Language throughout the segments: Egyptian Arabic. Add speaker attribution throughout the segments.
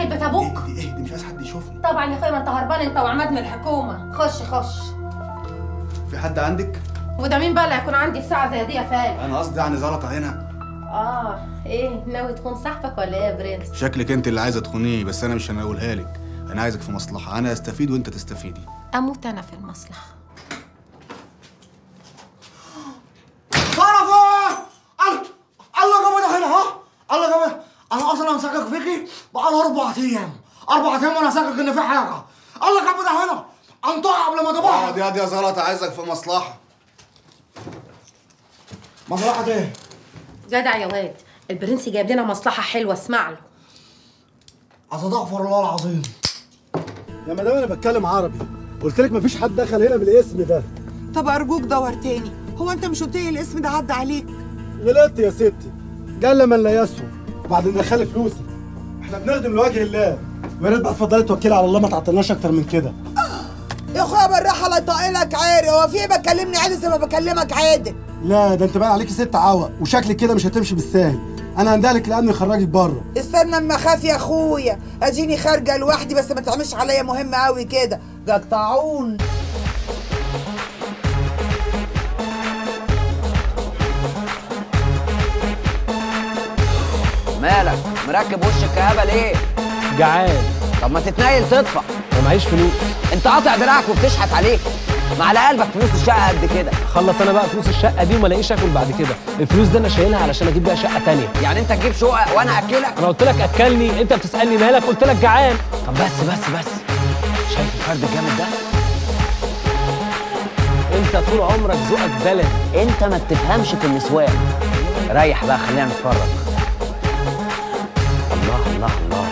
Speaker 1: داخل بيت ابوك
Speaker 2: اهدي اهدي مش عايز حد يشوفني
Speaker 1: طبعا يا اخويا ما انت هربان انت وعماد من الحكومه خش خش
Speaker 2: في حد عندك
Speaker 1: وده مين بقى اللي هيكون عندي في ساعه زي دي يا فالح
Speaker 2: انا قصدي يعني زلطه هنا
Speaker 1: اه ايه ناوي تكون صاحبك ولا ايه يا برنس
Speaker 2: شكلك انت اللي عايزه تخونيه بس انا مش هنقولها لك انا عايزك في مصلحه انا استفيد وانت تستفيدي
Speaker 1: اموت انا في المصلحه
Speaker 3: صرفة الله الله جابنا هنا ها الله جابنا انا اصلا مسكك فيكي بقى اربع ايام اربع ايام وانا ساكك ان في حاجه الله جابنا هنا انطق قبل ما تبقى
Speaker 2: اقعد ياض يا زلطه عايزك في مصلحه
Speaker 3: مصلحة ايه؟
Speaker 1: جدع يا واد البرنس جايب لنا مصلحه حلوه اسمع له
Speaker 3: استغفر الله العظيم
Speaker 4: يا مدام انا بتكلم عربي قلت لك مفيش حد دخل هنا بالاسم ده
Speaker 5: طب ارجوك دور تاني هو انت مش قلت لي الاسم ده عدى عليك
Speaker 4: غلطت يا ستي جل من لا يسهو بعد ما ندخل فلوسي احنا بنخدم لوجه الله ويا ريت بقى تفضلي توكلي على الله ما تعطلناش اكتر من كده
Speaker 5: يا اخويا بالراحه لا يطقلك عاري هو في ايه بكلمني عادي زي ما بكلمك عادي
Speaker 4: لا ده انت بقى عليكي ست عوق وشكلك كده مش هتمشي بالساهل انا هندهلك لانه يخرجك بره
Speaker 5: استنى اما اخاف يا اخويا اديني خارجه لوحدي بس ما تعملش عليا مهم قوي كده جاك طاعون
Speaker 6: مالك مركب وشك كهبه ليه
Speaker 7: جعان
Speaker 6: طب ما تتنيل تطفى
Speaker 7: ومعيش فلوس
Speaker 6: انت قاطع دراعك وبتشحت عليك ما على قلبك فلوس الشقه قد كده
Speaker 7: خلص انا بقى فلوس الشقه دي وما الاقيش اكل بعد كده الفلوس دي انا شايلها علشان اجيب بيها شقه تانية
Speaker 6: يعني انت تجيب شقه وانا اكلك
Speaker 7: انا قلت لك اكلني انت بتسالني مالك قلت لك جعان
Speaker 6: طب بس بس بس شايف الفرد الجامد ده
Speaker 7: انت طول عمرك ذوقك بلدي
Speaker 6: انت ما بتفهمش في النسوان ريح بقى خلينا نتفرج الله الله الله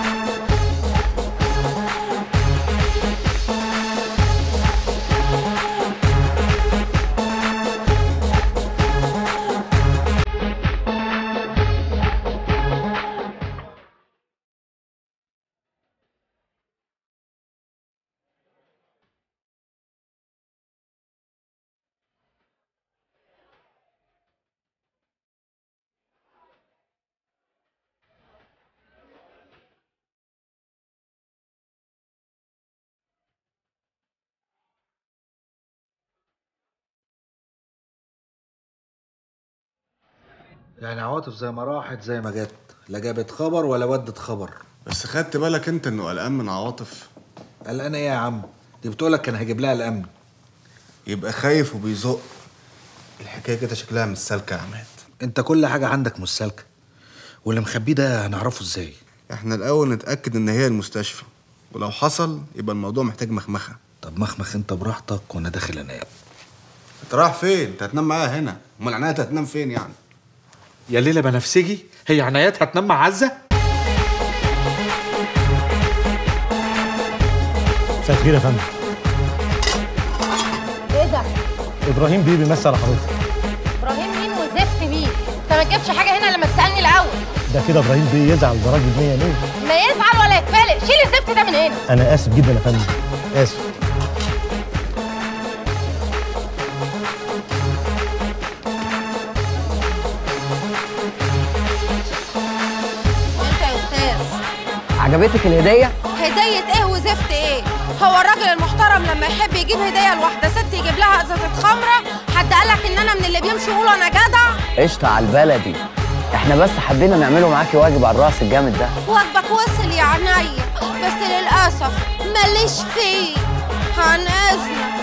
Speaker 8: يعني عواطف زي ما راحت زي ما جت لا جابت خبر ولا ودت خبر
Speaker 2: بس خدت بالك انت انه قلقان من عواطف
Speaker 8: قلقانه ايه يا عم دي بتقولك كان هيجيب لها الامن
Speaker 2: يبقى خايف وبيزق الحكايه كده شكلها مش سالكه يا عماد
Speaker 8: انت كل حاجه عندك مش سالكه واللي مخبيه ده هنعرفه ازاي
Speaker 2: احنا الاول نتاكد ان هي المستشفى ولو حصل يبقى الموضوع محتاج مخمخه
Speaker 8: طب مخمخ انت براحتك وانا داخل انام
Speaker 2: انت رايح فين انت هتنام معايا هنا امال عناية هتنام فين يعني
Speaker 9: يا ليلى بنفسجي هي عنايات هتنام مع عزه
Speaker 10: مساء الخير يا فندم
Speaker 1: ايه ده
Speaker 10: ابراهيم بيه بيمثل على حضرتك
Speaker 1: ابراهيم مين وزفت بيه انت ما تجيبش حاجه هنا لما تسالني الاول
Speaker 10: ده كده ابراهيم بيه يزعل لدرجه 100 100
Speaker 1: ما يزعل ولا يتفلق شيل الزفت ده من هنا
Speaker 10: انا اسف جدا يا فندم اسف
Speaker 1: وانت يا استاذ
Speaker 6: عجبتك الهديه
Speaker 1: هدية ايه وزفت ايه؟ هو الراجل المحترم لما يحب يجيب هدية لواحدة ست يجيب لها ازازة خمرة؟ حد قالك ان انا من اللي بيمشوا يقولوا انا جدع؟
Speaker 6: قشطه على البلدي احنا بس حبينا نعمله معاكي واجب على الراس الجامد ده
Speaker 1: واجبك وصل يا عينيا بس للأسف ماليش فيه عن اذنك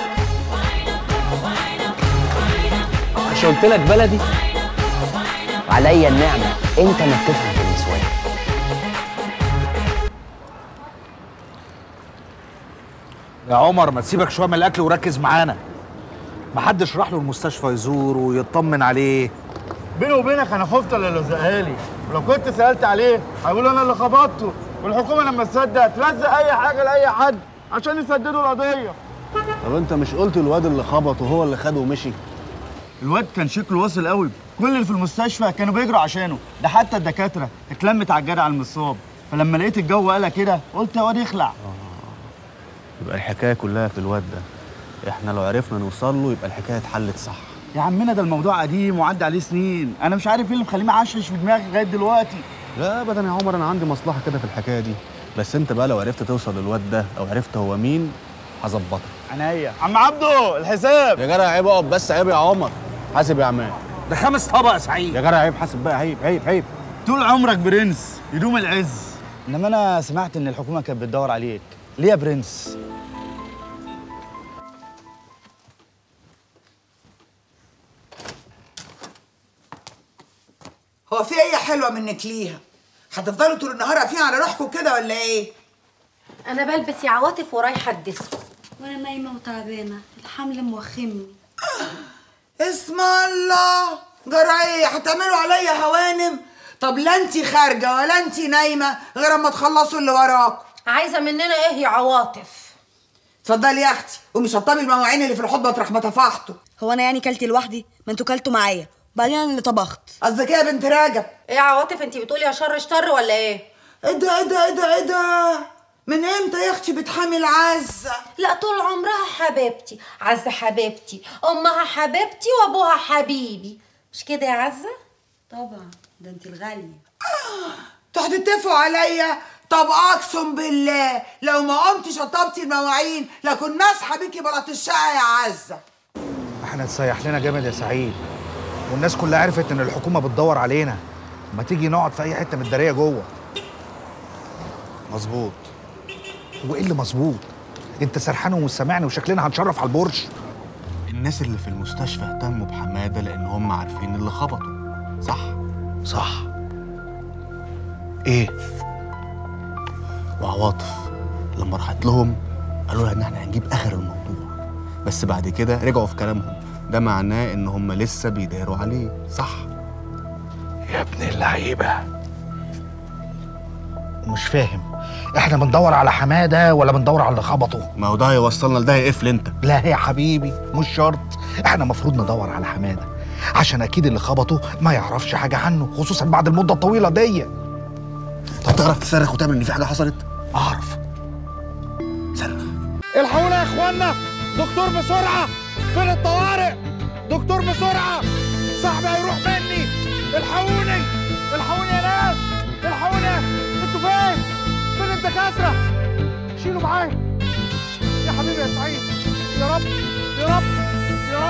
Speaker 7: مش قلت لك بلدي
Speaker 6: عليا النعمه انت ما بتفهم في النسوان
Speaker 8: يا عمر ما تسيبك شويه من الاكل وركز معانا محدش راح له المستشفى يزوره ويطمن عليه
Speaker 4: بيني وبينك انا خفت اللي لزقها لي ولو كنت سالت عليه هيقولوا انا اللي خبطته والحكومه لما تصدق تلزق اي حاجه لاي حد عشان يسددوا القضيه
Speaker 2: طب انت مش قلت الواد اللي خبطه هو اللي خده ومشي
Speaker 4: الواد كان شكله واصل قوي كل اللي في المستشفى كانوا بيجروا عشانه ده حتى الدكاتره اتلمت على الجدع المصاب فلما لقيت الجو قلق كده قلت يا واد يخلع
Speaker 2: يبقى الحكايه كلها في الواد ده احنا لو عرفنا نوصل له يبقى الحكايه اتحلت صح
Speaker 4: يا عمنا ده الموضوع قديم وعدى عليه سنين انا مش عارف ايه اللي مخليه معشش في دماغي لغايه دلوقتي
Speaker 2: لا ابدا يا عمر انا عندي مصلحه كده في الحكايه دي بس انت بقى لو عرفت توصل للواد ده او عرفت هو مين هظبطك
Speaker 4: عينيا عم عبده الحساب
Speaker 2: يا جدع عيب اقف بس عيب يا عمر حاسب يا عماد
Speaker 8: ده خمس طبق يا سعيد
Speaker 2: يا جدع عيب حاسب بقى عيب عيب عيب
Speaker 4: طول عمرك برنس يدوم العز انما انا سمعت ان الحكومه كانت بتدور عليك ليه يا برنس
Speaker 5: هو في ايه حلوه منك ليها هتفضلوا طول النهار قافين على روحكم كده ولا ايه
Speaker 1: انا بلبس يا عواطف ورايحه الديسكو
Speaker 11: وانا نايمه وتعبانه الحمل موخمني
Speaker 5: اسم الله جرى ايه هتعملوا عليا هوانم طب لا انت خارجه ولا انت نايمه غير اما تخلصوا اللي وراكم
Speaker 1: عايزه مننا ايه يا عواطف
Speaker 5: اتفضلي يا اختي قومي شطبي المواعين اللي في الحوض مطرح ما طفحته
Speaker 11: هو انا يعني كلت لوحدي ما انتوا كلتوا معايا بعدين انا اللي طبخت
Speaker 5: قصدك ايه يا بنت راجب
Speaker 1: ايه يا عواطف انت بتقولي يا شر شر ولا ايه
Speaker 5: ايه ده ايه ده ايه ده ايه ده من امتى يا اختي بتحامل عزه
Speaker 1: لا طول عمرها حبيبتي عزة حبيبتي امها حبيبتي وابوها حبيبي مش كده يا عزة
Speaker 11: طبعا ده انت الغاليه
Speaker 5: انتوا هتتفقوا عليا طب اقسم بالله لو ما قمتي شطبتي المواعين لكن مسحه بيكي بلاط الشقه يا عزه
Speaker 8: احنا اتسيح لنا جامد يا سعيد والناس كلها عرفت ان الحكومه بتدور علينا ما تيجي نقعد في اي حته متداريه جوه
Speaker 2: مظبوط
Speaker 8: هو ايه اللي مظبوط انت سرحان ومش سامعني وشكلنا هنشرف على البرج
Speaker 2: الناس اللي في المستشفى اهتموا بحماده لان هم عارفين اللي خبطوا صح
Speaker 8: صح ايه
Speaker 2: وعواطف لما راحت لهم قالوا لها ان احنا هنجيب اخر الموضوع بس بعد كده رجعوا في كلامهم ده معناه ان هم لسه بيداروا عليه صح
Speaker 8: يا ابن اللعيبه مش فاهم احنا بندور على حماده ولا بندور على اللي خبطه
Speaker 2: ما هو ده هيوصلنا لده يقفل انت
Speaker 8: لا يا حبيبي مش شرط احنا المفروض ندور على حماده عشان اكيد اللي خبطه ما يعرفش حاجه عنه خصوصا بعد المده الطويله دي
Speaker 2: طب تعرف تصرخ وتعمل ان في حاجه حصلت
Speaker 8: اعرف
Speaker 2: صرخ
Speaker 4: الحقونا يا اخوانا دكتور بسرعه فين الطوارئ دكتور بسرعه صاحبي هيروح مني الحقوني الحقوني يا ناس الحقوني انتوا فين فين الدكاتره شيلوا معايا يا حبيبي يا سعيد يا رب يا رب يا رب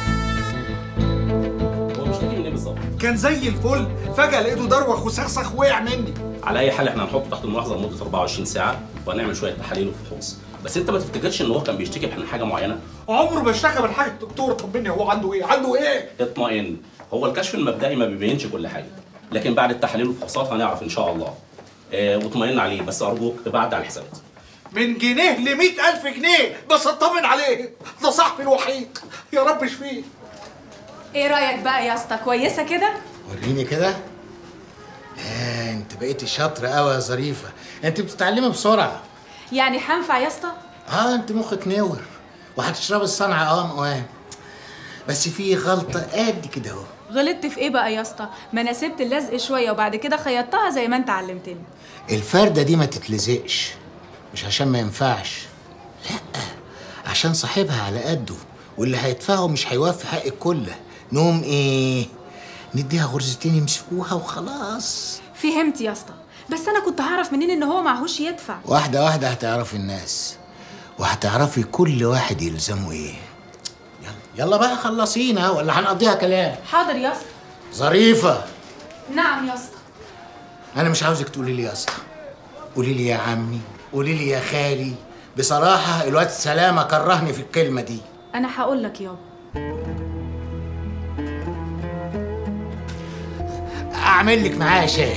Speaker 12: هو مش فاكر من ايه بالظبط
Speaker 13: كان زي الفل فجأة لقيته دروخ وسخسخ وقع مني
Speaker 12: على اي حال احنا هنحطه تحت الملاحظه لمده 24 ساعه وهنعمل شويه تحاليل وفحوص بس انت ما تفتكرش ان هو كان بيشتكي من حاجه معينه
Speaker 13: عمره ما اشتكى من حاجة الدكتور طمني هو عنده ايه عنده ايه
Speaker 12: اطمئن هو الكشف المبدئي ما بيبينش كل حاجه لكن بعد التحاليل والفحوصات هنعرف ان شاء الله اه واطمئن عليه بس ارجوك تبعد على الحسابات
Speaker 13: من جنيه ل ألف جنيه بس اطمن عليه ده صاحبي الوحيد يا رب اشفيه
Speaker 14: ايه رايك بقى يا اسطى كويسه كده
Speaker 15: وريني كده آه انت بقيتي شاطرة قوي يا ظريفة انت بتتعلمي بسرعة
Speaker 14: يعني هنفع يا اسطى
Speaker 15: اه انت مخك نور وهتشربي الصنعة اه موام بس في غلطة قد كده اهو
Speaker 14: غلطت في ايه بقى يا اسطى ما انا سبت اللزق شويه وبعد كده خيطتها زي ما انت علمتني
Speaker 15: الفردة دي ما تتلزقش مش عشان ما ينفعش لا عشان صاحبها على قده واللي هيدفعه مش هيوفي حق الكل نوم ايه نديها غرزتين يمسكوها وخلاص
Speaker 14: فهمت يا اسطى بس انا كنت هعرف منين ان هو معهوش يدفع
Speaker 15: واحدة واحدة هتعرفي الناس وهتعرفي كل واحد يلزمه ايه يلا يلا بقى خلصينا ولا هنقضيها كلام
Speaker 14: حاضر يا اسطى
Speaker 15: ظريفة
Speaker 14: نعم يا اسطى
Speaker 15: أنا مش عاوزك تقولي لي يا اسطى قولي لي يا عمي قولي لي يا خالي بصراحة الواد سلامة كرهني في الكلمة دي
Speaker 14: انا هقول لك يابا
Speaker 15: أعمل لك معايا شاي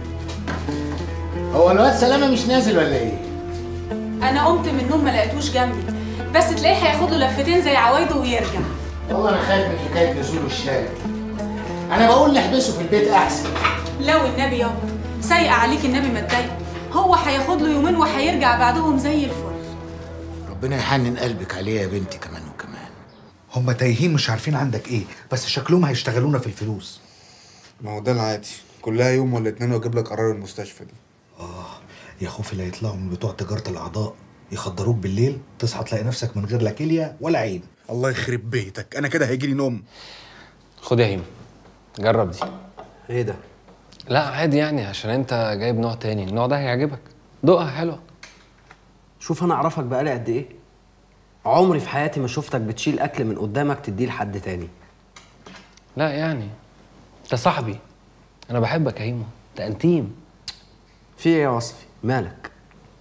Speaker 15: هو الواد سلامة مش نازل ولا إيه؟
Speaker 14: انا قمت من النوم ما لقيتوش جنبي بس تلاقيه هياخد له لفتين زي عوايده ويرجع
Speaker 15: والله أنا خايف من حكاية نزوله الشارع أنا بقول نحبسه في البيت أحسن
Speaker 14: لو النبي يابا سايقه عليك النبي ما تضايق هو هياخد له يومين وهيرجع بعدهم زي الفل
Speaker 15: ربنا يحنن قلبك عليه يا بنتي كمان وكمان
Speaker 8: هم تايهين مش عارفين عندك ايه بس شكلهم هيشتغلونا في الفلوس
Speaker 2: ما هو ده العادي كلها يوم ولا اتنين واجيب لك قرار المستشفى دي
Speaker 8: اه يا خوفي لا يطلعوا من بتوع تجاره الاعضاء يخدروك بالليل تصحى تلاقي نفسك من غير لا كليه ولا عين
Speaker 2: الله يخرب بيتك انا كده هيجي لي نوم
Speaker 7: خد يا هيم جرب دي
Speaker 16: ايه ده
Speaker 7: لا عادي يعني عشان انت جايب نوع تاني النوع ده هيعجبك دوقها حلوه
Speaker 16: شوف انا اعرفك بقالي قد ايه عمري في حياتي ما شفتك بتشيل اكل من قدامك تديه لحد تاني
Speaker 7: لا يعني انت صاحبي انا بحبك يا هيمو انت انتيم
Speaker 16: في ايه يا وصفي مالك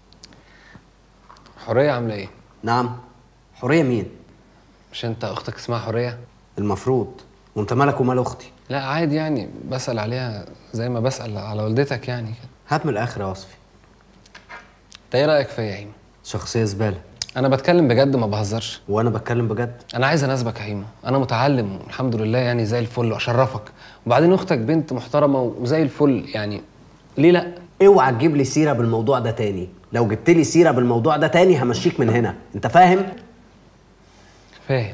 Speaker 7: حوريه عامله ايه
Speaker 16: نعم حوريه مين
Speaker 7: مش انت اختك اسمها حوريه
Speaker 16: المفروض وانت مالك ومال اختي
Speaker 7: لا عادي يعني بسال عليها زي ما بسال على والدتك يعني كده
Speaker 16: هات من الاخر يا وصفي
Speaker 7: انت ايه رايك فيا يا هيمو
Speaker 16: شخصيه زباله
Speaker 7: انا بتكلم بجد ما بهزرش
Speaker 16: وانا بتكلم بجد
Speaker 7: انا عايز اناسبك يا هيمو انا متعلم الحمد لله يعني زي الفل واشرفك وبعدين اختك بنت محترمه وزي الفل يعني ليه لا
Speaker 16: اوعى تجيب لي سيره بالموضوع ده تاني لو جبت لي سيره بالموضوع ده تاني همشيك من هنا انت فاهم
Speaker 7: فاهم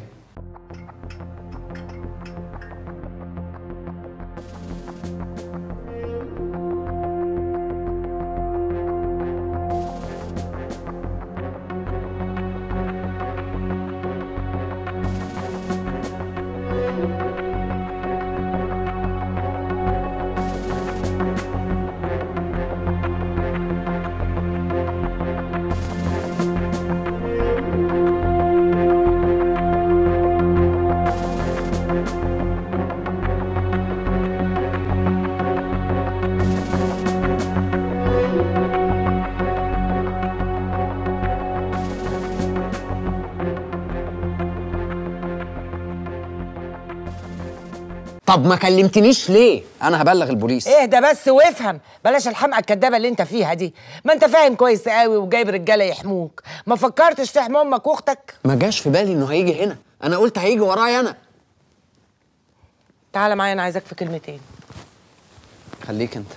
Speaker 17: طب ما كلمتنيش ليه انا هبلغ البوليس
Speaker 5: اهدى بس وافهم بلاش الحمقى الكدابه اللي انت فيها دي ما انت فاهم كويس قوي وجايب رجاله يحموك ما فكرتش تحمي امك واختك
Speaker 17: ما جاش في بالي انه هيجي هنا انا قلت هيجي ورايا انا
Speaker 5: تعالى معايا انا عايزاك في كلمتين
Speaker 17: خليك انت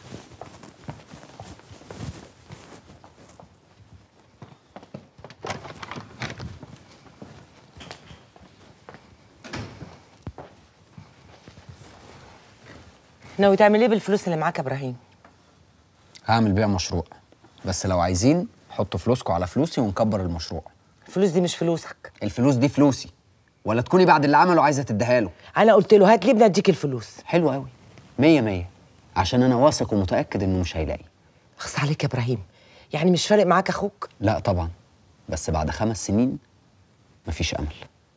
Speaker 5: ناوي تعمل ايه بالفلوس اللي معاك يا ابراهيم
Speaker 17: هعمل بيها مشروع بس لو عايزين حطوا فلوسكم على فلوسي ونكبر المشروع
Speaker 5: الفلوس دي مش فلوسك
Speaker 17: الفلوس دي فلوسي ولا تكوني بعد اللي عمله عايزه تديها له
Speaker 5: انا قلت له هات لي ابني اديك الفلوس
Speaker 17: حلو قوي مية مية عشان انا واثق ومتاكد انه مش هيلاقي
Speaker 5: اخص عليك يا ابراهيم يعني مش فارق معاك اخوك
Speaker 17: لا طبعا بس بعد خمس سنين مفيش امل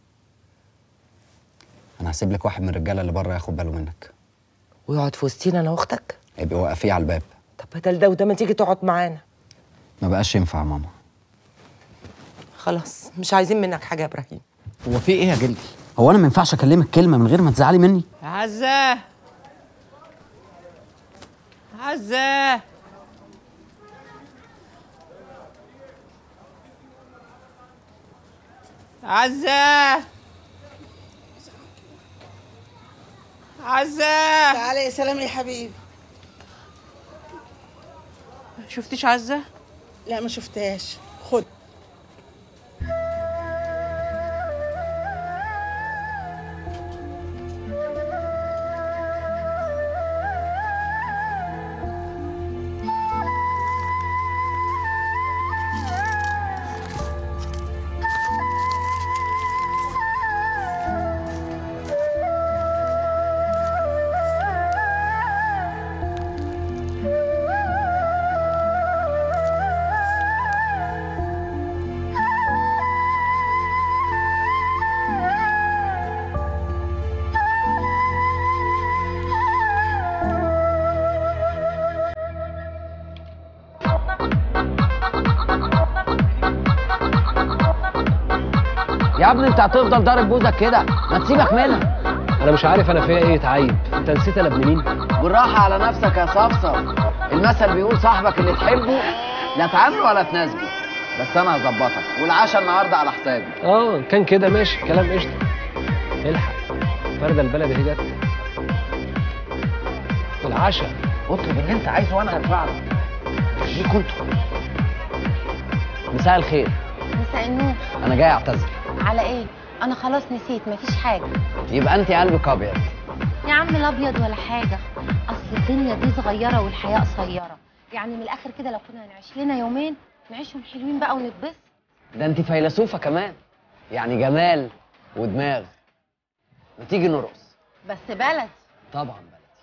Speaker 17: انا هسيب لك واحد من الرجاله اللي بره ياخد باله منك
Speaker 5: ويقعد في وسطينا انا واختك
Speaker 17: يبقى واقفيه على الباب
Speaker 5: طب بدل ده وده ما تيجي تقعد معانا
Speaker 17: ما بقاش ينفع يا ماما
Speaker 5: خلاص مش عايزين منك حاجه يا ابراهيم
Speaker 17: هو في ايه يا جلدي هو انا ما ينفعش اكلمك كلمه من غير ما تزعلي مني
Speaker 18: عزة عزة عزة عزة
Speaker 5: تعالى يا سلام يا حبيبي
Speaker 18: شفتيش عزة؟
Speaker 5: لا ما شفتهاش خد
Speaker 17: يا ابني انت هتفضل ضارب جوزك كده ما تسيبك منها
Speaker 7: انا مش عارف انا فيها ايه تعيب انت نسيت انا ابن مين
Speaker 17: بالراحه على نفسك يا صفصف المثل بيقول صاحبك اللي تحبه لا تعامله ولا تناسبه بس انا هظبطك والعشاء النهارده على حسابي
Speaker 7: اه كان كده ماشي كلام قشطه الحق فرده البلد اهي جت العشاء
Speaker 17: اطلب اللي انت عايزه وانا هدفع لك ليكوا انتوا مساء الخير
Speaker 19: مساء النور
Speaker 17: انا جاي اعتذر
Speaker 19: على ايه انا خلاص نسيت مفيش حاجه
Speaker 17: يبقى انت قلبك ابيض
Speaker 19: يا عم لا ابيض ولا حاجه اصل الدنيا دي صغيره والحياه قصيره يعني من الاخر كده لو كنا هنعيش لنا يومين نعيشهم حلوين بقى ونتبسط
Speaker 6: ده انت فيلسوفه كمان يعني جمال ودماغ ما تيجي نرقص
Speaker 1: بس بلد
Speaker 6: طبعا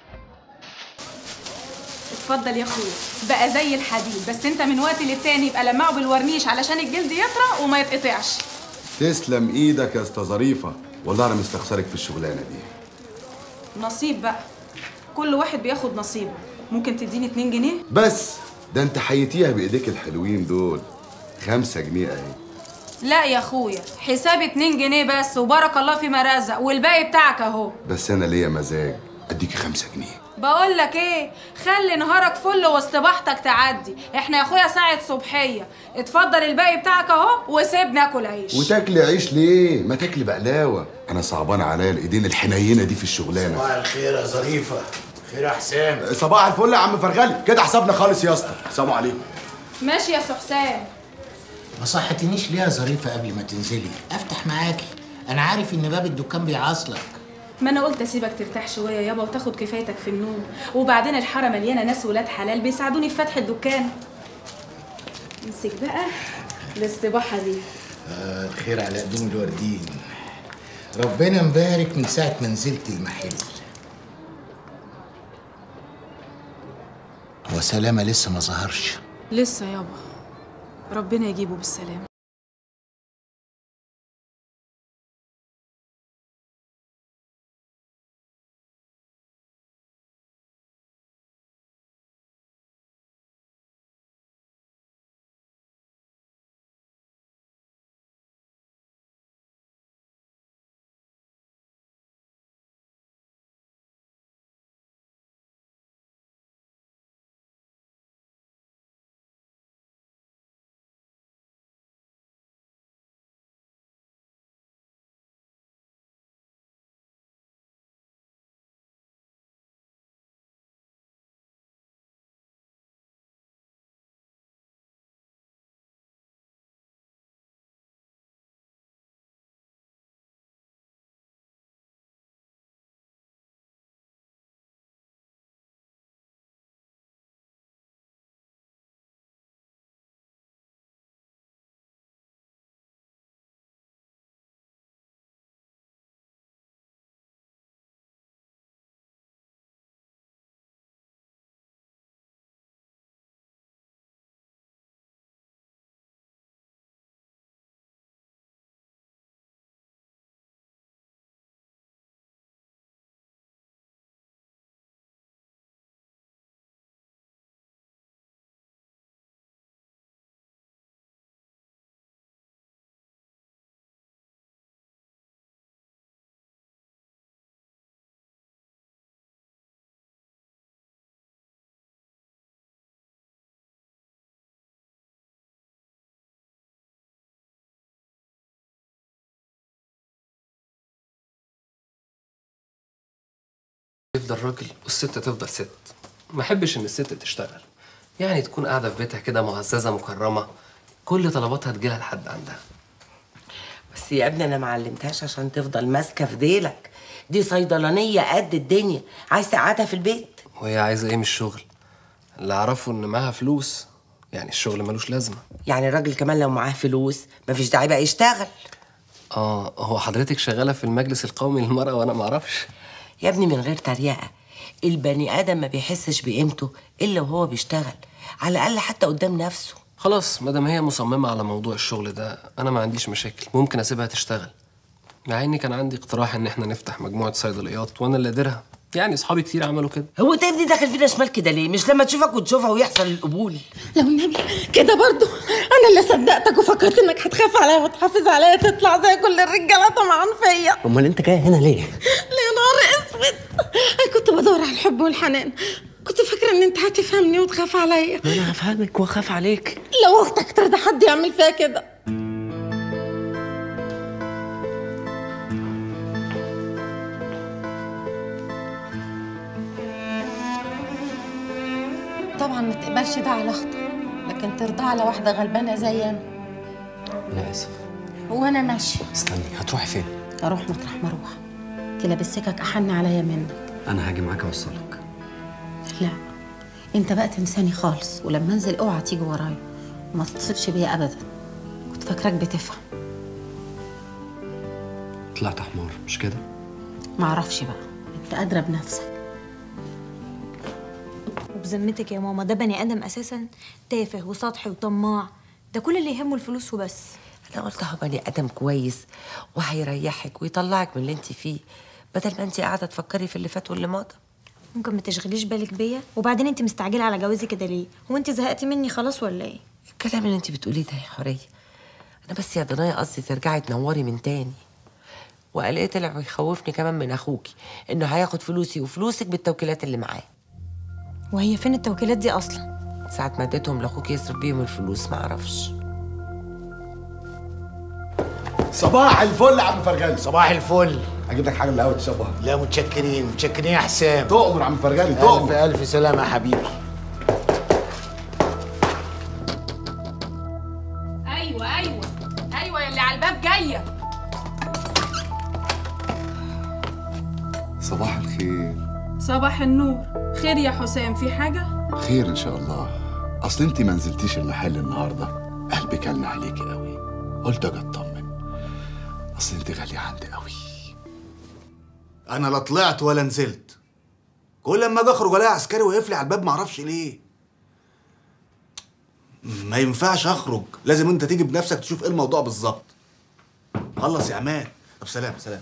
Speaker 14: اتفضل يا اخويا بقى زي الحديد بس انت من وقت للتاني يبقى لمعه بالورنيش علشان الجلد يطرى وما يتقطعش
Speaker 20: تسلم ايدك يا اسطى ظريفه والله انا مستخسرك في الشغلانه دي
Speaker 14: نصيب بقى كل واحد بياخد نصيبه ممكن تديني 2 جنيه
Speaker 20: بس ده انت حيتيها بايديك الحلوين دول خمسة جنيه اهي
Speaker 14: لا يا اخويا حسابي 2 جنيه بس وبارك الله فيما رزق والباقي بتاعك اهو
Speaker 20: بس انا ليا مزاج اديكي خمسة جنيه
Speaker 14: بقول لك ايه خلي نهارك فل واستباحتك تعدي احنا يا اخويا ساعه صبحيه اتفضل الباقي بتاعك اهو وسيبني اكل عيش
Speaker 20: وتاكلي عيش ليه ما تاكلي بقلاوه انا صعبان عليا الايدين الحنينه دي في الشغلانه
Speaker 15: صباح الخير يا ظريفه خير يا حسام
Speaker 20: صباح الفل يا عم فرغلي كده حسابنا خالص يا اسطى سلام عليكم
Speaker 14: ماشي يا سحسان
Speaker 15: ما صحتنيش ليه يا ظريفه قبل ما تنزلي افتح معاكي انا عارف ان باب الدكان بيعاصلك
Speaker 14: ما انا قلت اسيبك ترتاح شويه يابا وتاخد كفايتك في النوم وبعدين الحاره مليانه ناس ولاد حلال بيساعدوني في فتح الدكان امسك بقى الاستباحه دي
Speaker 15: آه الخير على قدوم الوردين ربنا مبارك من ساعه ما نزلت المحل هو سلامه لسه ما ظهرش
Speaker 14: لسه يابا ربنا يجيبه بالسلامه
Speaker 7: يفضل راجل والست تفضل ست ما احبش ان الست تشتغل يعني تكون قاعده في بيتها كده معززه مكرمه كل طلباتها تجيلها لحد عندها
Speaker 21: بس يا ابني انا ما علمتهاش عشان تفضل ماسكه في ديلك دي صيدلانيه قد الدنيا عايز تقعدها في البيت
Speaker 7: وهي عايزه ايه من الشغل اللي اعرفه ان معاها فلوس يعني الشغل ملوش لازمه
Speaker 21: يعني الراجل كمان لو معاه فلوس مفيش داعي بقى يشتغل
Speaker 7: اه هو حضرتك شغاله في المجلس القومي للمراه وانا ما اعرفش
Speaker 21: يا ابني من غير تريقه البني ادم ما بيحسش بقيمته الا وهو بيشتغل على الاقل حتى قدام نفسه
Speaker 7: خلاص ما دام هي مصممه على موضوع الشغل ده انا ما عنديش مشاكل ممكن اسيبها تشتغل مع اني كان عندي اقتراح ان احنا نفتح مجموعه صيدليات وانا اللي اديرها يعني اصحابي كتير عملوا كده
Speaker 21: هو انت يا ابني داخل فينا شمال كده ليه مش لما تشوفك وتشوفها ويحصل القبول
Speaker 1: لو النبي كده برضو انا اللي صدقتك وفكرت انك هتخاف عليا وتحافظ عليا تطلع زي كل الرجاله طمعان فيا
Speaker 16: امال انت جايه هنا ليه
Speaker 1: يا نهار اسود انا كنت بدور على الحب والحنان كنت فاكره ان انت هتفهمني وتخاف عليا
Speaker 16: ما انا هفهمك واخاف عليك
Speaker 1: لو اختك ترضى حد يعمل فيها كده طبعا ما تقبلش ده على اختك لكن ترضى على واحده غلبانه زي انا
Speaker 16: انا اسف
Speaker 1: وانا ماشيه
Speaker 16: استني هتروحي فين
Speaker 1: اروح مطرح ما اروح تلبس سكك احن عليا منك
Speaker 16: انا هاجي معاك اوصلك
Speaker 1: لا انت بقى تنساني خالص ولما انزل اوعى تيجي ورايا وما تتصلش بيا ابدا كنت فاكراك بتفهم
Speaker 16: طلعت حمار مش كده
Speaker 1: معرفش بقى انت ادرى بنفسك
Speaker 11: وبذمتك يا ماما ده بني ادم اساسا تافه وسطحي وطماع ده كل اللي يهمه الفلوس وبس
Speaker 21: انا قلت هو بني ادم كويس وهيريحك ويطلعك من اللي انت فيه بدل ما انت قاعده تفكري في اللي فات واللي مضى
Speaker 11: ممكن ما تشغليش بالك بيا وبعدين انت مستعجله على جوازي كده ليه هو انت زهقتي مني خلاص ولا ايه
Speaker 21: الكلام اللي انت بتقوليه ده يا حوريه انا بس يا ضنايا قصدي ترجعي تنوري من تاني وقال ايه طلع ويخوفني كمان من اخوكي انه هياخد فلوسي وفلوسك بالتوكيلات اللي معاه
Speaker 11: وهي فين التوكيلات دي اصلا
Speaker 21: ساعة ما اديتهم لاخوك يصرف بيهم الفلوس ما اعرفش
Speaker 15: صباح الفل يا عم فرجاني صباح الفل اجيب لك حاجه من القهوه تشربها لا متشكرين متشكرين يا حسام تؤمر يا عم فرجاني تؤمر الف الف سلامه يا حبيبي
Speaker 14: ايوه ايوه ايوه يا اللي على الباب جايه
Speaker 20: صباح الخير
Speaker 14: صباح النور خير يا حسام في حاجه
Speaker 20: خير ان شاء الله اصل انت ما نزلتيش المحل النهارده قلبي كلنا عليكي قوي قلت اجي اطمن اصل انت غاليه عندي قوي
Speaker 2: انا لا طلعت ولا نزلت كل لما اجي اخرج الاقي عسكري واقف لي على الباب معرفش ليه ما ينفعش اخرج لازم انت تيجي بنفسك تشوف ايه الموضوع بالظبط خلص يا عماد طب سلام سلام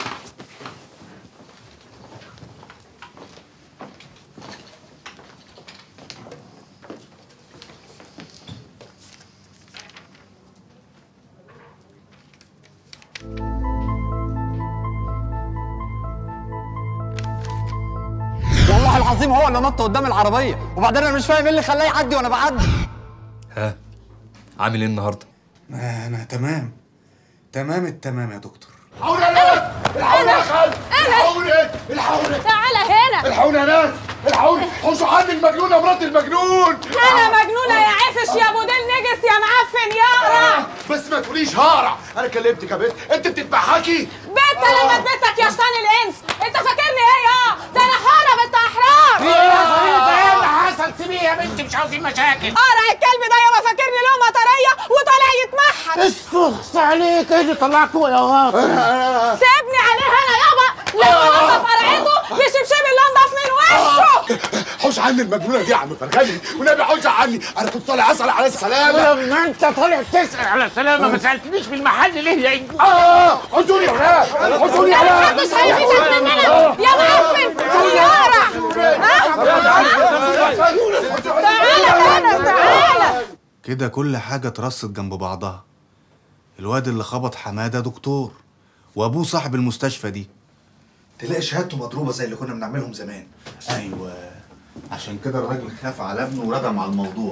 Speaker 16: والله العظيم هو اللي نط قدام العربيه وبعدين انا مش فاهم ايه اللي خلاه يعدي وانا بعدي
Speaker 9: ها عامل ايه النهارده
Speaker 2: انا تمام تمام التمام يا دكتور
Speaker 4: الحقوني يا ناس الحقوني يا خالد الحقوني الحقوني
Speaker 14: تعالى هنا
Speaker 4: الحقوني يا ناس الحقوني حوشوا عني المجنونه مرات المجنون
Speaker 14: انا مجنونه يا عفش يا ابو ديل نجس يا معفن يا
Speaker 4: بس ما تقوليش هقرع انا كلمتك يا بنت انت بتتبحكي
Speaker 14: بنت لما اديتك يا شيطان الانس انت فاكرني ايه يا ده انا حاره بنت احرار
Speaker 15: ايه اللي حصل سيبيه يا بنتي مش عاوزين مشاكل
Speaker 14: قرع الكلب ده يابا فاكرني لقمه طريه وطالع يتمحن
Speaker 15: استخص عليك ايه اللي طلعته يا غاب
Speaker 14: سيبني عليه انا يابا لما نضف قرعته بشبشب اللي انضف من وشه
Speaker 4: حوش عني المجنونه دي يا عم فرغلي والنبي حوش عني انا كنت طالع اسال على السلامه
Speaker 15: لما انت طالع تسال على السلامه ما سالتنيش في المحل ليه يا انجو
Speaker 4: اه حوشوني يا ولاد حوشوني يا ولاد
Speaker 14: محدش هيفيدك مننا يا معفن يا قرع تعالى هنا تعالى
Speaker 2: كده كل حاجة اترصت جنب بعضها الواد اللي خبط حمادة دكتور وأبوه صاحب المستشفى دي
Speaker 4: تلاقي شهادته مضروبه زي اللي كنا بنعملهم زمان
Speaker 2: أيوة عشان كده الراجل خاف على ابنه وردم على الموضوع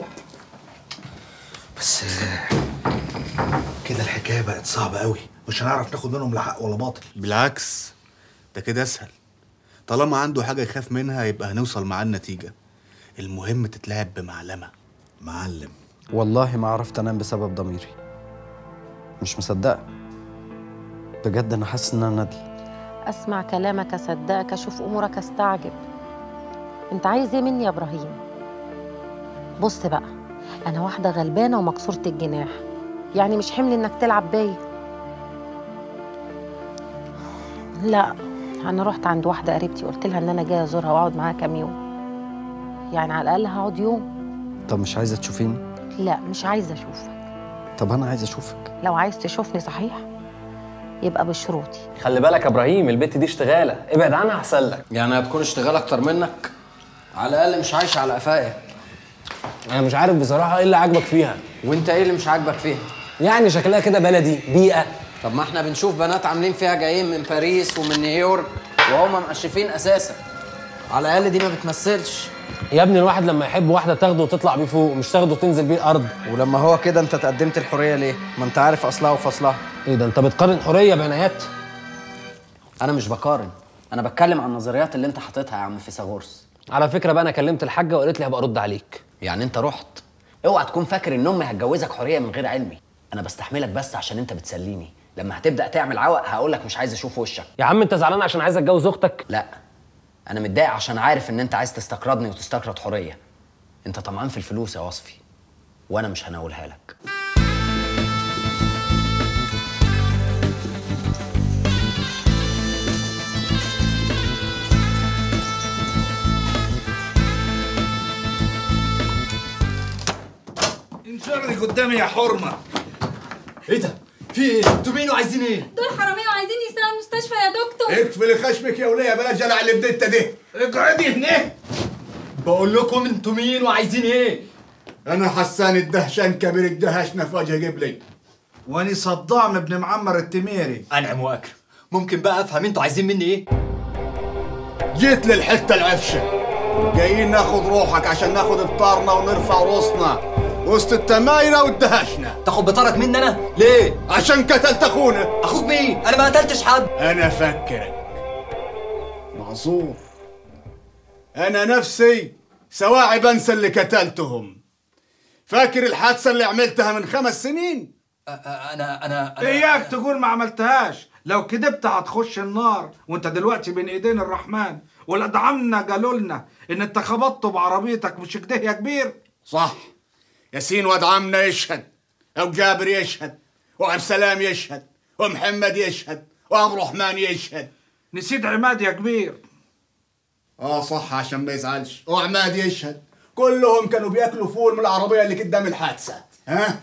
Speaker 4: بس كده الحكايه بقت صعبه قوي مش هنعرف ناخد منهم لا حق ولا باطل
Speaker 2: بالعكس ده كده أسهل طالما عنده حاجة يخاف منها يبقى هنوصل معاه النتيجة المهم تتلعب بمعلمة
Speaker 4: معلم
Speaker 16: والله ما عرفت انام بسبب ضميري مش مصدقه بجد انا حاسس ان انا ندل
Speaker 3: اسمع كلامك اصدقك اشوف امورك استعجب انت عايز ايه مني يا ابراهيم بص بقى انا واحده غلبانه ومكسوره الجناح يعني مش حمل انك تلعب بيا لا انا رحت عند واحده قريبتي قلت لها ان انا جايه ازورها واقعد معاها كام يوم يعني على الاقل هقعد يوم
Speaker 16: طب مش عايزه تشوفيني
Speaker 3: لا مش عايزه اشوفك
Speaker 16: طب انا عايزه اشوفك
Speaker 3: لو عايز تشوفني صحيح يبقى بشروطي
Speaker 7: خلي بالك يا ابراهيم البت دي اشتغاله ابعد عنها احسن لك
Speaker 16: يعني هتكون اشتغال اكتر منك على الاقل مش عايشه على قفايا
Speaker 7: انا مش عارف بصراحه ايه اللي عاجبك فيها
Speaker 16: وانت ايه اللي مش عاجبك فيها
Speaker 7: يعني شكلها كده بلدي بيئه
Speaker 16: طب ما احنا بنشوف بنات عاملين فيها جايين من باريس ومن نيويورك وهم مقشفين اساسا على الاقل دي ما بتمثلش
Speaker 7: يا ابني الواحد لما يحب واحده تاخده وتطلع بيه فوق مش تاخده وتنزل بيه الارض
Speaker 16: ولما هو كده انت تقدمت الحريه ليه ما انت عارف اصلها وفصلها
Speaker 7: ايه ده انت بتقارن حريه بعنايات
Speaker 16: انا مش بقارن انا بتكلم عن النظريات اللي انت حاططها يا عم فيثاغورس
Speaker 7: على فكره بقى انا كلمت الحاجه وقالت لي هبقى ارد عليك
Speaker 16: يعني انت رحت اوعى تكون فاكر ان امي هتجوزك حريه من غير علمي انا بستحملك بس عشان انت بتسليني لما هتبدا تعمل عوق هقول لك مش عايز اشوف وشك
Speaker 7: يا عم انت زعلان عشان عايز اتجوز اختك
Speaker 16: لا انا متضايق عشان عارف ان انت عايز تستقرضني وتستقرض حريه انت طمعان في الفلوس يا وصفي وانا مش هناولها لك
Speaker 13: قدامي يا حرمه
Speaker 10: ايه ده؟ في ايه؟ انتوا مين وعايزين ايه؟
Speaker 11: دول حرامية وعايزين يسرقوا المستشفى يا دكتور
Speaker 20: اقفل خشمك يا وليه بلاش جلع اللي بديت ده
Speaker 13: اقعدي هنا
Speaker 10: بقول لكم انتوا مين وعايزين ايه؟
Speaker 20: انا حسان الدهشان كبير الدهشنا في وجه قبلي
Speaker 13: واني صدام ابن معمر التميري
Speaker 10: انعم واكرم ممكن بقى افهم انتوا عايزين مني ايه؟
Speaker 20: جيت للحته العفشه جايين ناخد روحك عشان ناخد ابطارنا ونرفع راسنا وسط التمايرة والدهشنا
Speaker 10: تاخد بطارك مني انا؟ ليه؟
Speaker 20: عشان قتلت اخونا
Speaker 10: اخوك مين؟ انا ما قتلتش حد
Speaker 20: انا فكرك معذور انا نفسي سواعي بنسى اللي قتلتهم فاكر الحادثه اللي عملتها من خمس سنين
Speaker 10: انا انا
Speaker 13: اياك تقول ما عملتهاش لو كدبت هتخش النار وانت دلوقتي بين ايدين الرحمن ولاد عمنا قالوا لنا ان انت خبطت بعربيتك مش كده يا كبير
Speaker 20: صح ياسين واد عمنا يشهد او جابر يشهد وعبد سلام يشهد ومحمد يشهد وعبد الرحمن يشهد
Speaker 13: نسيت عماد يا كبير
Speaker 20: اه صح عشان ما يزعلش وعماد يشهد كلهم كانوا بياكلوا فول من العربيه اللي قدام الحادثه ها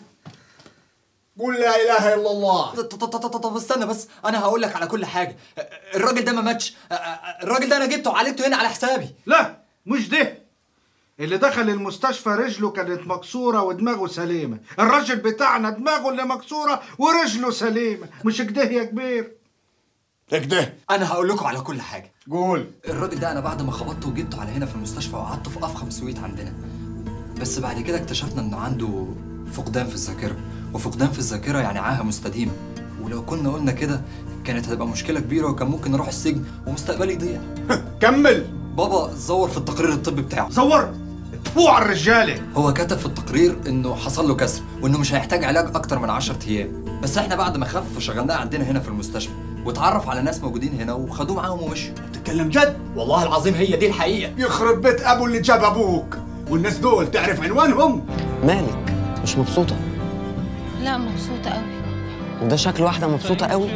Speaker 20: قول لا اله الا الله
Speaker 10: طب استنى بس انا هقول لك على كل حاجه الراجل ده ما ماتش الراجل ده انا جبته وعالجته هنا على حسابي
Speaker 13: لا مش ده اللي دخل المستشفى رجله كانت مكسوره ودماغه سليمه الراجل بتاعنا دماغه اللي مكسوره ورجله سليمه مش كده يا كبير
Speaker 20: كده
Speaker 10: انا هقول لكم على كل حاجه
Speaker 20: قول
Speaker 10: الراجل ده انا بعد ما خبطته وجبته على هنا في المستشفى وقعدته في افخم سويت عندنا بس بعد كده اكتشفنا انه عنده فقدان في الذاكره وفقدان في الذاكره يعني عاهه مستديمه ولو كنا قلنا كده كانت هتبقى مشكله كبيره وكان ممكن نروح السجن ومستقبلي يضيع
Speaker 20: كمل
Speaker 10: بابا زور في التقرير الطبي بتاعه
Speaker 13: زور فوق على الرجاله
Speaker 10: هو كتب في التقرير انه حصل له كسر وانه مش هيحتاج علاج اكتر من 10 ايام بس احنا بعد ما خف شغلناه عندنا هنا في المستشفى واتعرف على ناس موجودين هنا وخدوه معاهم ومشوا
Speaker 20: بتتكلم جد
Speaker 10: والله العظيم هي دي الحقيقه
Speaker 20: يخرب بيت ابو اللي جاب ابوك والناس دول تعرف عنوانهم
Speaker 6: مالك مش مبسوطة
Speaker 3: لا مبسوطة قوي
Speaker 6: وده شكل واحدة مبسوطة قوي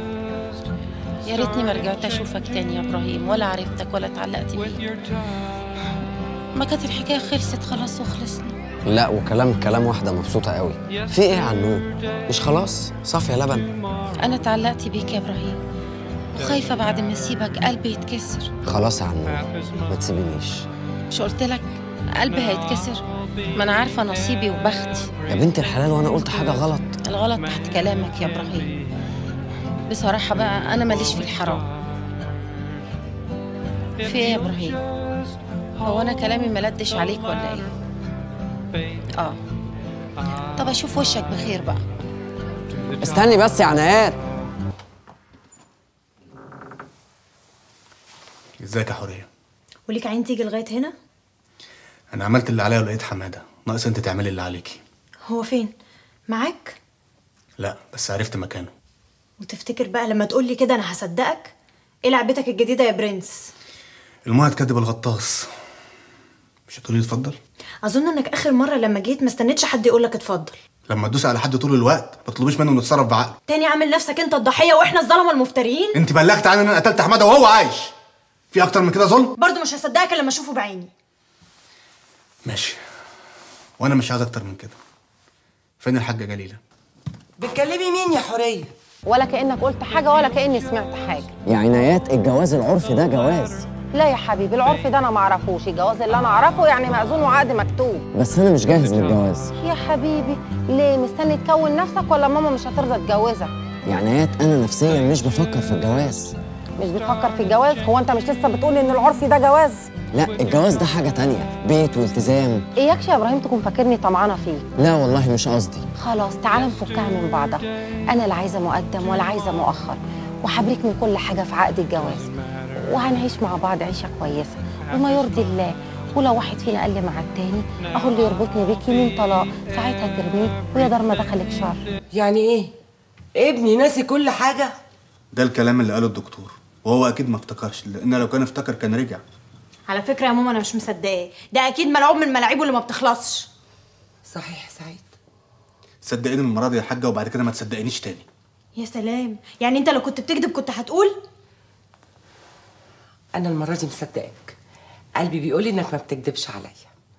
Speaker 3: يا ريتني ما رجعت اشوفك تاني يا ابراهيم ولا عرفتك ولا اتعلقت بيك ما كانت الحكايه خلصت خلاص وخلصنا
Speaker 6: لا وكلام كلام واحدة مبسوطة قوي في ايه يا عنون مش خلاص صافية لبن
Speaker 3: انا اتعلقت بيك يا ابراهيم وخايفه بعد ما اسيبك قلبي يتكسر
Speaker 6: خلاص يا عنون ما تسيبنيش
Speaker 3: مش قلت لك قلبي هيتكسر ما انا عارفه نصيبي وبختي
Speaker 6: يا بنت الحلال وانا قلت حاجة غلط
Speaker 3: الغلط تحت كلامك يا ابراهيم بصراحه بقى انا ماليش في الحرام في ايه يا ابراهيم هو انا كلامي ملدش عليك ولا ايه اه طب اشوف وشك بخير بقى
Speaker 6: استني بس يا عنايات
Speaker 2: ازيك يا حوريه
Speaker 11: وليك عين تيجي لغايه هنا
Speaker 2: انا عملت اللي عليا ولقيت حماده ناقص انت تعملي اللي عليكي
Speaker 11: هو فين معاك
Speaker 2: لا بس عرفت مكانه
Speaker 11: وتفتكر بقى لما تقول لي كده انا هصدقك ايه لعبتك الجديده يا برنس
Speaker 2: المهم هتكدب الغطاس مش هتقولي لي اتفضل
Speaker 11: اظن انك اخر مره لما جيت ما استنيتش حد يقول لك اتفضل
Speaker 2: لما تدوس على حد طول الوقت ما تطلبيش منه انه يتصرف بعقل
Speaker 11: تاني عامل نفسك انت الضحيه واحنا الظلمه المفتريين
Speaker 2: انت بلغت عني ان انا قتلت حماده وهو عايش في اكتر من كده ظلم
Speaker 11: برضه مش هصدقك الا لما اشوفه بعيني
Speaker 2: ماشي وانا مش عايز اكتر من كده فين الحاجه جليله
Speaker 21: بتكلمي مين يا حوريه
Speaker 3: ولا كانك قلت حاجه ولا كاني سمعت حاجه
Speaker 6: يا عنايات الجواز العرفي ده جواز
Speaker 3: لا يا حبيبي العرف ده انا ما اعرفوش الجواز اللي انا اعرفه يعني مأذون وعقد مكتوب
Speaker 6: بس انا مش جاهز للجواز
Speaker 3: يا حبيبي ليه مستني تكون نفسك ولا ماما مش هترضى تجوزك
Speaker 6: يا عنايات انا نفسيا مش بفكر في الجواز
Speaker 3: مش بتفكر في الجواز هو انت مش لسه بتقول ان العرفي ده جواز
Speaker 6: لا الجواز ده حاجة تانية بيت والتزام
Speaker 3: اياكش يا ابراهيم تكون فاكرني طمعانه فيك
Speaker 6: لا والله مش قصدي
Speaker 3: خلاص تعالى نفكها من بعضها انا لا عايزه مقدم ولا عايزه مؤخر وحبريك من كل حاجه في عقد الجواز وهنعيش مع بعض عيشه كويسه وما يرضي الله ولو واحد فينا قال لي مع التاني اهو اللي يربطني بيك يمين طلاق ساعتها ترميه ويا دار ما دخلك شر
Speaker 21: يعني ايه ابني ناسي كل حاجة
Speaker 2: ده الكلام اللي قاله الدكتور وهو اكيد ما افتكرش لان لو كان افتكر كان رجع
Speaker 11: على فكره يا ماما انا مش مصدقاه ده اكيد ملعوب من ملاعيبه اللي ما بتخلصش
Speaker 21: صحيح سعيد
Speaker 2: صدقيني المره دي يا حاجه وبعد كده ما تصدقينيش تاني
Speaker 11: يا سلام يعني انت لو كنت بتكذب كنت هتقول
Speaker 21: انا المرة دي مصدقك قلبي بيقولي انك ما بتكدبش عليا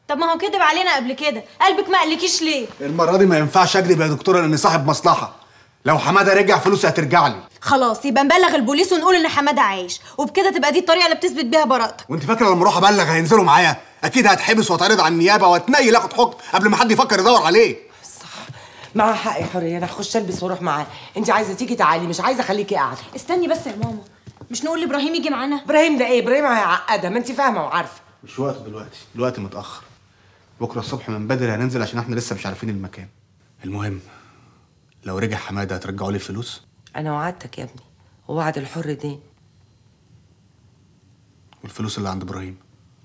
Speaker 11: طب ما هو كدب علينا قبل كده قلبك ما قالكيش ليه
Speaker 2: المره دي ما ينفعش اكذب يا دكتوره لاني صاحب مصلحه لو حماده رجع فلوسي هترجع لي
Speaker 11: خلاص يبقى نبلغ البوليس ونقول ان حماده عايش وبكده تبقى دي الطريقه اللي بتثبت بيها براءتك
Speaker 2: وانت فاكره لما اروح ابلغ هينزلوا معايا اكيد هتحبس واتعرض على النيابه واتنيل اخد حكم قبل ما حد يفكر يدور عليه
Speaker 21: معاها حق يا حوريه انا هخش البس واروح معاه انت عايزه تيجي تعالي مش عايزه اخليكي قاعده
Speaker 11: استني بس يا ماما مش نقول لابراهيم يجي معانا
Speaker 21: ابراهيم ده ايه ابراهيم هيعقدها ما انت فاهمه وعارفه
Speaker 2: مش وقته دلوقتي الوقت متاخر بكره الصبح من بدري هننزل عشان احنا لسه مش عارفين المكان المهم لو رجع حماده هترجعوا لي الفلوس
Speaker 21: انا وعدتك يا ابني ووعد الحر دين
Speaker 2: والفلوس اللي عند ابراهيم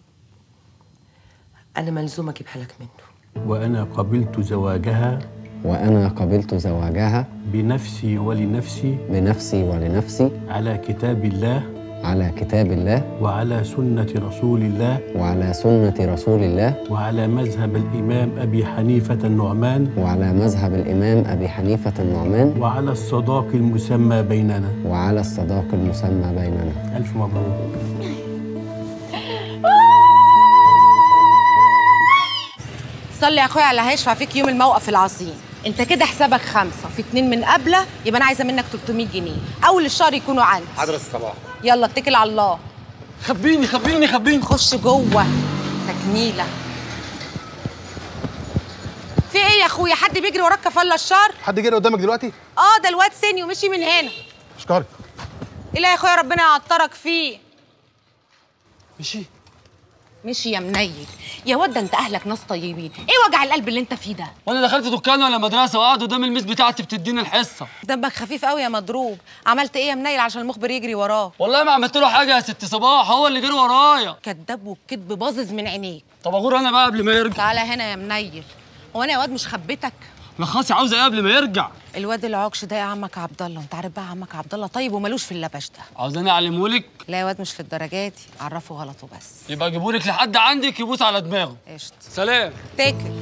Speaker 21: انا ملزومه اجيبها لك منه
Speaker 12: وأنا قبلت زواجها
Speaker 6: وأنا قبلت زواجها
Speaker 12: بنفسي ولنفسي
Speaker 6: بنفسي ولنفسي
Speaker 12: على كتاب الله
Speaker 6: على كتاب الله
Speaker 12: وعلى سنة رسول الله
Speaker 6: وعلى سنة رسول الله
Speaker 12: وعلى مذهب الإمام أبي حنيفة النعمان
Speaker 6: وعلى مذهب الإمام أبي حنيفة النعمان
Speaker 12: وعلى الصداق المسمى بيننا
Speaker 6: وعلى الصداق المسمى بيننا
Speaker 12: ألف مبروك
Speaker 1: صلي يا اخويا على هيشفع فيك يوم الموقف العظيم انت كده حسابك خمسه في اتنين من قبله يبقى انا عايزه منك 300 جنيه اول الشهر يكونوا عندي
Speaker 2: حضرة الصباح
Speaker 1: يلا اتكل على الله
Speaker 22: خبيني خبيني خبيني
Speaker 1: خش جوه تكميله في ايه يا اخويا حد بيجري وراك كفاله الشر
Speaker 2: حد جري قدامك دلوقتي
Speaker 1: اه ده الواد سيني ومشي من هنا
Speaker 2: اشكرك
Speaker 1: ايه لا يا اخويا ربنا يعطرك فيه
Speaker 22: مشي
Speaker 1: مشي يا منيل يا واد ده انت اهلك ناس طيبين ايه وجع القلب اللي انت فيه ده
Speaker 22: وانا دخلت دكان ولا مدرسه وقعد قدام الميس بتاعتي بتديني الحصه
Speaker 1: دمك خفيف قوي يا مضروب عملت ايه يا منيل عشان المخبر يجري وراه
Speaker 22: والله ما عملت له حاجه يا ست صباح هو اللي جري ورايا
Speaker 1: كداب والكذب باظظ من عينيك
Speaker 22: طب اغور انا بقى قبل ما يرجع
Speaker 1: تعالى هنا يا منيل هو انا يا واد مش خبيتك
Speaker 22: لخصي عاوزه ايه قبل ما يرجع
Speaker 1: الواد العكش ده يا عمك عبد الله انت عارف بقى عمك عبد الله طيب ومالوش في اللبش ده
Speaker 22: عاوزاني اعلمهولك
Speaker 1: لا يا واد مش للدرجه دي عرفه غلطه بس
Speaker 22: يبقى اجيبهولك لحد عندك يبوس على دماغه
Speaker 1: قشطه
Speaker 22: سلام
Speaker 1: تاكل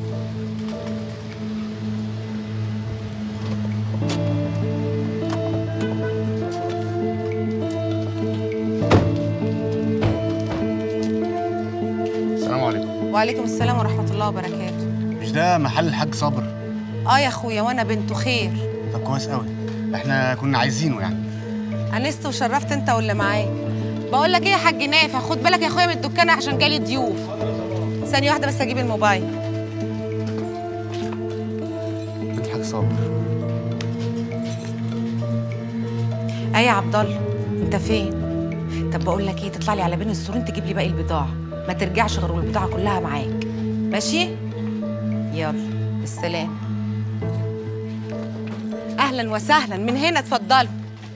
Speaker 2: السلام عليكم
Speaker 1: وعليكم السلام ورحمه الله وبركاته
Speaker 2: مش ده محل الحاج صابر
Speaker 1: اه يا اخويا وانا بنته خير
Speaker 2: طب كويس قوي احنا كنا عايزينه يعني
Speaker 1: انست وشرفت انت واللي معاك بقول لك ايه يا حاج نافع خد بالك يا اخويا من الدكان عشان جالي ضيوف ثانيه واحده بس اجيب الموبايل
Speaker 2: بنت الحاج صابر
Speaker 1: ايه يا عبد الله انت فين طب بقول لك ايه تطلع لي على بين السورين تجيب لي باقي البضاعه ما ترجعش غير والبضاعه كلها معاك ماشي يلا بالسلامه اهلا وسهلا من هنا اتفضلوا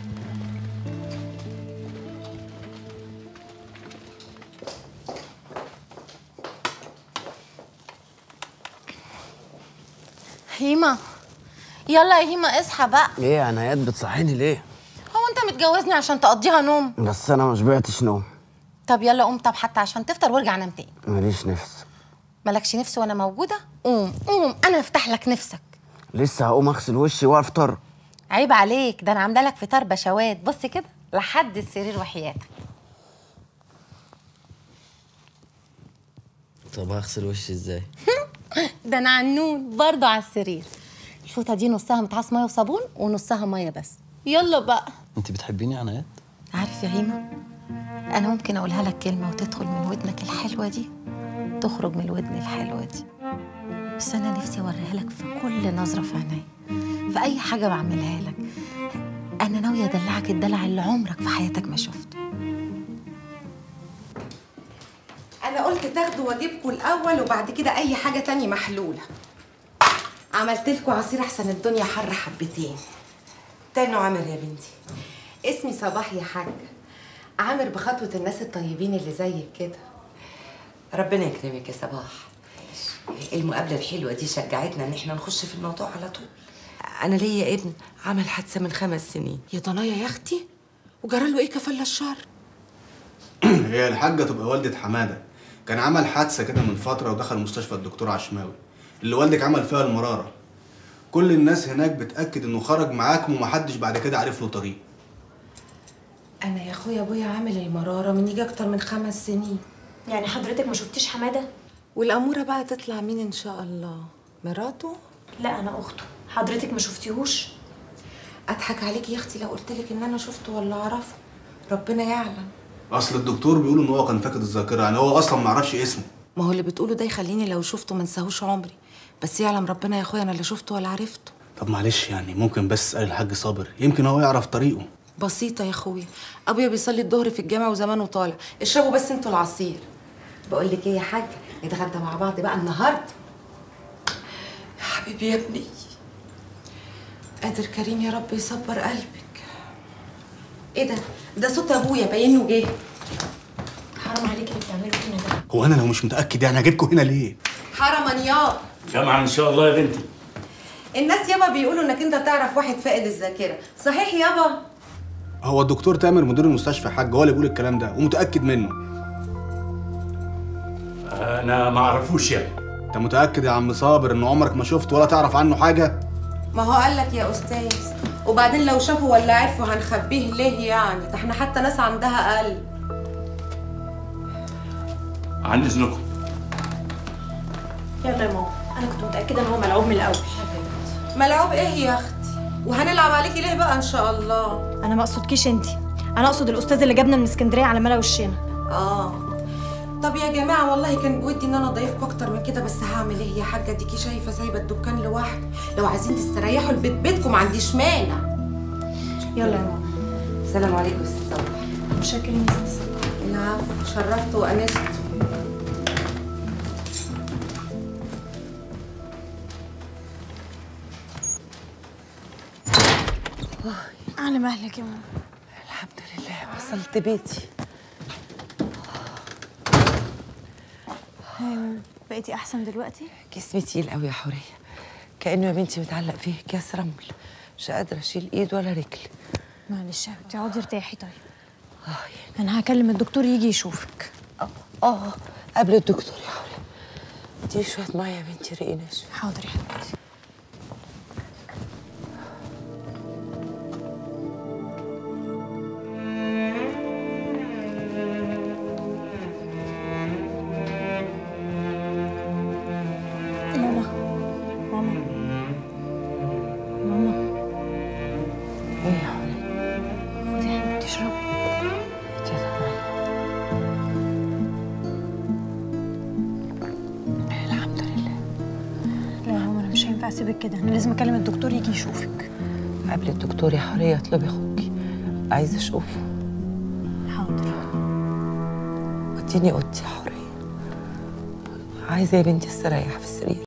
Speaker 23: هيما يلا يا هيما اصحى بقى
Speaker 17: ايه يا عنايات بتصحيني ليه؟
Speaker 23: هو انت متجوزني عشان تقضيها نوم
Speaker 17: بس انا ما شبعتش نوم
Speaker 23: طب يلا قوم طب حتى عشان تفطر وارجع نام تاني
Speaker 17: ماليش نفس
Speaker 23: مالكش نفس وانا موجوده قوم قوم انا افتح لك نفسك
Speaker 17: لسه هقوم اغسل وشي وافطر
Speaker 23: عيب عليك ده انا عامله لك فطار بشوات بص كده لحد السرير وحياتك
Speaker 17: طب هغسل وشي ازاي؟
Speaker 23: ده انا عنون برضه على السرير الفوطه دي نصها متعص ميه وصابون ونصها ميه بس يلا بقى
Speaker 17: انت بتحبيني يا عنايات؟
Speaker 23: عارف يا هيما انا ممكن اقولها لك كلمه وتدخل من ودنك الحلوه دي تخرج من الودن الحلوه دي بس انا نفسي اوريها لك في كل نظره في عينيا في اي حاجه بعملها لك انا ناويه ادلعك الدلع اللي عمرك في حياتك ما شفته
Speaker 1: انا قلت تاخدوا واجبكم الاول وبعد كده اي حاجه تانية محلوله عملت لكم عصير احسن الدنيا حر حبتين تاني عامر يا بنتي اسمي صباح يا حاج عامر بخطوه الناس الطيبين اللي زيك كده
Speaker 21: ربنا يكرمك يا صباح المقابله الحلوه دي شجعتنا ان احنا نخش في الموضوع على طول انا ليا ابن عمل حادثه من خمس سنين
Speaker 1: يا ضنايا يا اختي وجرى له ايه كفل الشر
Speaker 2: هي الحاجه تبقى والده حماده كان عمل حادثه كده من فتره ودخل مستشفى الدكتور عشماوي اللي والدك عمل فيها المراره كل الناس هناك بتاكد انه خرج معاكم ومحدش بعد كده عارف له طريق
Speaker 1: انا يا اخويا ابويا عامل المراره من يجي اكتر من خمس سنين
Speaker 11: يعني حضرتك ما شفتيش حماده
Speaker 1: والأمورة بقى تطلع مين إن شاء الله مراته
Speaker 11: لا انا اخته حضرتك ما شفتيهوش
Speaker 1: أضحك عليكي يا أختي لو قلت لك إن أنا شفته ولا أعرفه ربنا يعلم
Speaker 2: اصل الدكتور بيقول ان هو كان فاقد الذاكره يعني هو اصلا ما يعرفش اسمه
Speaker 1: ما هو اللي بتقوله ده يخليني لو شفته ما انساهوش عمري بس يعلم ربنا يا اخويا انا لا شفته ولا عرفته
Speaker 2: طب معلش يعني ممكن بس اسال الحاج صابر يمكن هو يعرف طريقه
Speaker 1: بسيطة يا اخويا ابويا بيصلي الظهر في الجامع وزمانه طالع اشربوا بس انتوا العصير بقول لك ايه يا حاج نتغدى مع بعض بقى النهارده يا حبيبي يا ابني قادر كريم يا رب يصبر قلبك ايه ده ده صوت ابويا باينه جه
Speaker 11: حرام عليك اللي بتعمله فينا ده
Speaker 2: هو انا لو مش متاكد يعني هجيبكم هنا ليه
Speaker 1: حرما يا
Speaker 12: جامعة ان شاء الله يا بنتي
Speaker 1: الناس يابا بيقولوا انك انت تعرف واحد فاقد الذاكره صحيح يابا
Speaker 2: هو الدكتور تامر مدير المستشفى يا حاج هو اللي بيقول الكلام ده ومتاكد منه
Speaker 12: انا ما اعرفوش يا ابني
Speaker 2: انت متاكد يا عم صابر ان عمرك ما شفت ولا تعرف عنه حاجه
Speaker 1: ما هو قال لك يا استاذ وبعدين لو شافوا ولا عرفوا هنخبيه ليه يعني ده احنا حتى ناس عندها قلب
Speaker 12: عن اذنكم
Speaker 11: يلا يا ماما انا كنت متاكده ان هو ملعوب من الاول
Speaker 1: ملعوب ايه يا اختي وهنلعب عليكي ليه بقى ان شاء الله
Speaker 11: انا ما اقصدكيش انت انا اقصد الاستاذ اللي جابنا من اسكندريه على ملا وشنا
Speaker 1: اه طب يا جماعه والله كان بودي ان انا اضيفكم اكتر من كده بس هعمل ايه يا حاجه ديكي شايفه سايبه الدكان لوحدي لو عايزين تستريحوا البيت بيتكم ما عنديش مانع
Speaker 11: يلا يا ماما
Speaker 1: السلام عليكم يا استاذ صبري
Speaker 11: متشكرين يا ست صبري
Speaker 1: العفو شرفت وانست
Speaker 11: على مهلك يا ماما
Speaker 21: الحمد لله وصلت بيتي
Speaker 11: هاي يا ماما بقيتي احسن دلوقتي
Speaker 21: جسمي تقيل قوي يا حوريه كانه يا بنتي متعلق فيه كاس رمل مش قادره اشيل ايد ولا رجل
Speaker 11: معلش يا حبيبتي اقعدي ارتاحي طيب انا هكلم الدكتور يجي يشوفك
Speaker 21: اه قبل الدكتور يا حوريه اديني شويه ميه يا بنتي رقي ناشف
Speaker 11: حاضر يا حبيبتي ماما ماما ماما
Speaker 21: ايه يا حوريه
Speaker 11: خدي يا حبيبتي اشربي
Speaker 21: الحمد لله
Speaker 11: لا يا ماما انا مش هينفع اسيبك كده انا لازم اكلم الدكتور يجي يشوفك
Speaker 21: قبل الدكتور يا حوريه اطلبي اخوكي عايزه اشوفه
Speaker 11: حاضر
Speaker 21: وديني اوضتي يا حوريه عايزه يا بنتي استريح في السرير